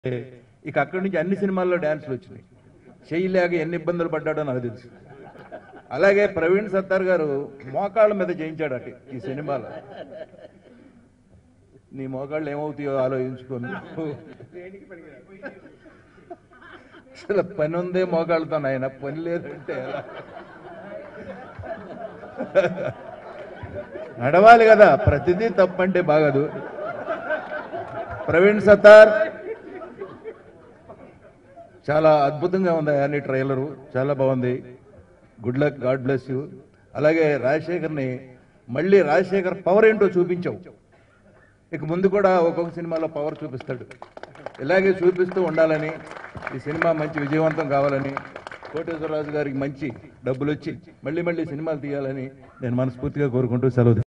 ఇక అక్కడి నుంచి అన్ని సినిమాల్లో డ్యాన్స్లు వచ్చినాయి చేయలేక ఎన్ని ఇబ్బందులు పడ్డాడో నాకు తెలుసు అలాగే ప్రవీణ్ సత్తార్ గారు మోకాళ్ళ మీద చేయించాడు అటు ఈ సినిమాలో నీ మోకాళ్ళు ఏమవుతాయో ఆలోచించుకొని అసలు పని ఉందే మోకాళ్ళతో నాయన పని లేదంటే ఎలా? నడవాలి కదా ప్రతిదీ తప్పంటే బాగదు ప్రవీణ్ సత్తార్ చాలా అద్భుతంగా ఉంది అన్ని ట్రైలరు చాలా బాగుంది good luck god bless you అలాగే రాజశేఖర్ని మళ్ళీ రాజశేఖర్ పవర్ ఏంటో చూపించావు ఇక ముందు కూడా ఒక్కొక్క సినిమాలో పవర్ చూపిస్తాడు ఇలాగే చూపిస్తూ ఉండాలని ఈ సినిమా మంచి విజయవంతం కావాలని కోటేశ్వరరాజు గారికి మంచి డబ్బులు వచ్చి మళ్ళీ మళ్ళీ సినిమాలు తీయాలని నేను మనస్ఫూర్తిగా కోరుకుంటూ సెలవు